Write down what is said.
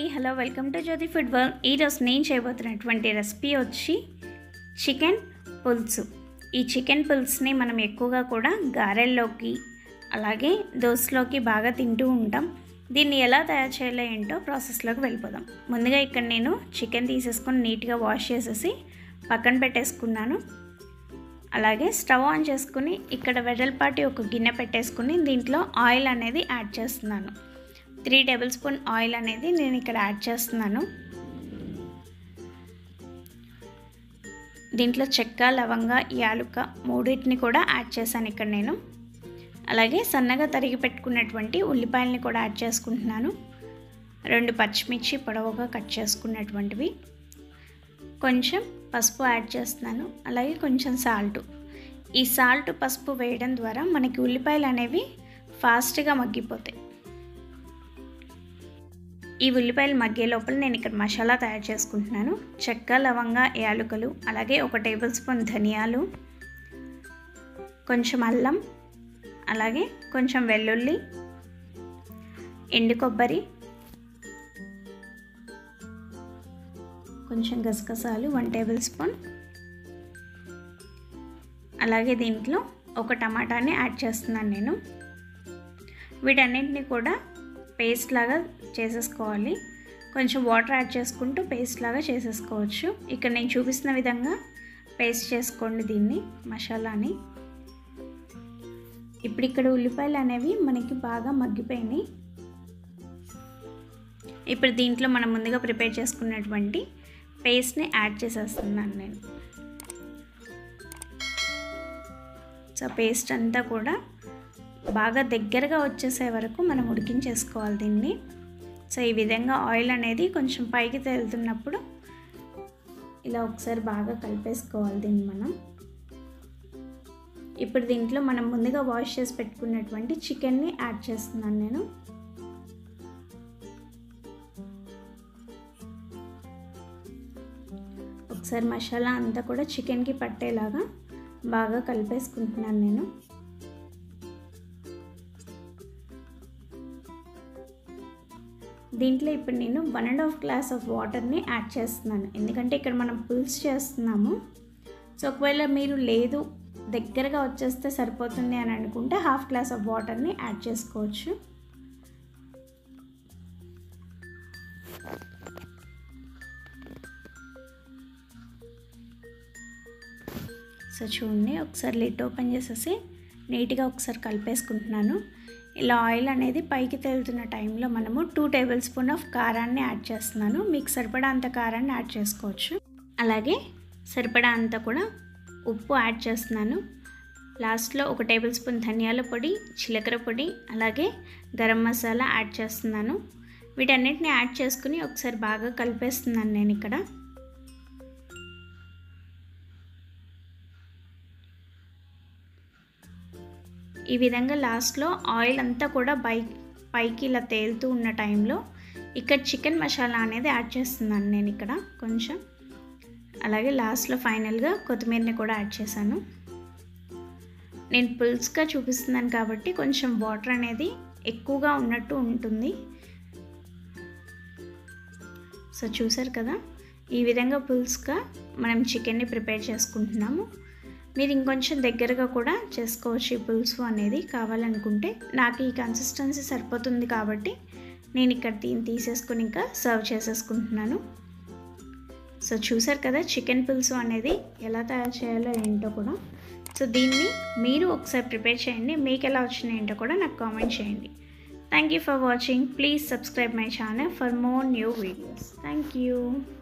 hello welcome to Jyothi food world ఈరోజు నేను చేయబోతున్నటువంటి recipe వచ్చి చికెన్ పులుసు ఈ చికెన్ పులుసుని మనం ఎక్కువగా కూడా గారెల్లోకి అలాగే దోశలోకి బాగా తింటూ ఉంటాం దీన్ని ఎలా తయారు చేయాలో ఏంటో ప్రాసెస్లోకి వెళ్ళిపోదాం ముందుగా ఇక్కడ నేను చికెన్ తీసేసుకొని నీట్గా వాష్ చేసేసి పక్కన పెట్టేసుకున్నాను అలాగే స్టవ్ ఆన్ చేసుకుని ఇక్కడ వెడల్పాటి ఒక గిన్నె పెట్టేసుకుని దీంట్లో ఆయిల్ అనేది యాడ్ చేస్తున్నాను త్రీ టేబుల్ స్పూన్ ఆయిల్ అనేది నేను ఇక్కడ యాడ్ చేస్తున్నాను దీంట్లో చెక్క లవంగ యాలుక మూడింటిని కూడా యాడ్ చేశాను ఇక్కడ నేను అలాగే సన్నగా తరిగి పెట్టుకున్నటువంటి ఉల్లిపాయలని కూడా యాడ్ చేసుకుంటున్నాను రెండు పచ్చిమిర్చి పొడవుగా కట్ చేసుకున్నటువంటివి కొంచెం పసుపు యాడ్ చేస్తున్నాను అలాగే కొంచెం సాల్ట్ ఈ సాల్ట్ పసుపు వేయడం ద్వారా మనకి ఉల్లిపాయలు అనేవి ఫాస్ట్గా మగ్గిపోతాయి ఈ ఉల్లిపాయలు మగ్గే లోపల నేను ఇక్కడ మసాలా తయారు చేసుకుంటున్నాను చెక్క లవంగ యాలుకలు అలాగే ఒక టేబుల్ స్పూన్ ధనియాలు కొంచెం అల్లం అలాగే కొంచెం వెల్లుల్లి ఎండు కొబ్బరి కొంచెం గసగసాలు వన్ టేబుల్ స్పూన్ అలాగే దీంట్లో ఒక టమాటాని యాడ్ చేస్తున్నాను నేను వీటన్నింటినీ కూడా పేస్ట్ లాగా చేసేసుకోవాలి కొంచెం వాటర్ యాడ్ చేసుకుంటూ పేస్ట్ లాగా చేసేసుకోవచ్చు ఇక్కడ నేను చూపిస్తున్న విధంగా పేస్ట్ చేసుకోండి దీన్ని మసాలాని ఇప్పుడు ఇక్కడ ఉల్లిపాయలు అనేవి మనకి బాగా మగ్గిపోయినాయి ఇప్పుడు దీంట్లో మనం ముందుగా ప్రిపేర్ చేసుకున్నటువంటి పేస్ట్ని యాడ్ చేసేస్తున్నాను నేను సో పేస్ట్ అంతా కూడా బాగా దగ్గరగా వచ్చేసే వరకు మనం ఉడికించేసుకోవాలి దీన్ని సో ఈ విధంగా ఆయిల్ అనేది కొంచెం పైకి తేలుతున్నప్పుడు ఇలా ఒకసారి బాగా కలిపేసుకోవాలి దీన్ని మనం ఇప్పుడు దీంట్లో మనం ముందుగా వాష్ చేసి పెట్టుకున్నటువంటి చికెన్ని యాడ్ చేస్తున్నాను నేను ఒకసారి మసాలా అంతా కూడా చికెన్కి పట్టేలాగా బాగా కలిపేసుకుంటున్నాను నేను దీంట్లో ఇప్పుడు నేను one and half glass of వాటర్ని యాడ్ చేస్తున్నాను ఎందుకంటే ఇక్కడ మనం పులుసు చేస్తున్నాము సో ఒకవేళ మీరు లేదు దగ్గరగా వచ్చేస్తే సరిపోతుంది అని అనుకుంటే హాఫ్ గ్లాస్ ఆఫ్ వాటర్ని యాడ్ చేసుకోవచ్చు సో చూడండి ఒకసారి లిడ్ ఓపెన్ చేసేసి నీట్గా ఒకసారి కలిపేసుకుంటున్నాను ఇలా ఆయిల్ అనేది పైకి తేలుతున్న టైంలో మనము టూ టేబుల్ స్పూన్ ఆఫ్ కారాన్ని యాడ్ చేస్తున్నాను మీకు సరిపడా అంత కారాన్ని యాడ్ చేసుకోవచ్చు అలాగే సరిపడా అంత కూడా ఉప్పు యాడ్ చేస్తున్నాను లాస్ట్లో ఒక టేబుల్ స్పూన్ ధనియాల పొడి చిలకర పొడి అలాగే గరం మసాలా యాడ్ చేస్తున్నాను వీటన్నిటిని యాడ్ చేసుకుని ఒకసారి బాగా కలిపేస్తున్నాను నేను ఇక్కడ ఈ విధంగా లాస్ట్లో ఆయిల్ అంతా కూడా బై పైకి ఇలా తేలుతూ ఉన్న టైంలో ఇక్కడ చికెన్ మసాలా అనేది యాడ్ చేస్తున్నాను నేను ఇక్కడ కొంచెం అలాగే లాస్ట్లో ఫైనల్గా కొత్తిమీరని కూడా యాడ్ చేశాను నేను పులుసుగా చూపిస్తున్నాను కాబట్టి కొంచెం వాటర్ అనేది ఎక్కువగా ఉన్నట్టు ఉంటుంది సో చూసారు కదా ఈ విధంగా పులుసుగా మనం చికెన్ని ప్రిపేర్ చేసుకుంటున్నాము మీరు ఇంకొంచెం దగ్గరగా కూడా చేసుకోవచ్చు ఈ పులుసు అనేది కావాలనుకుంటే నాకు ఈ కన్సిస్టెన్సీ సరిపోతుంది కాబట్టి నేను ఇక్కడ దీన్ని తీసేసుకుని ఇంకా సర్వ్ చేసేసుకుంటున్నాను సో చూసారు కదా చికెన్ పులుసు అనేది ఎలా తయారు చేయాలో ఏంటో కూడా సో దీన్ని మీరు ఒకసారి ప్రిపేర్ చేయండి మీకు ఎలా వచ్చినాయి ఏంటో కూడా నాకు కామెంట్ చేయండి thank you for watching please subscribe my channel for more new videos thank you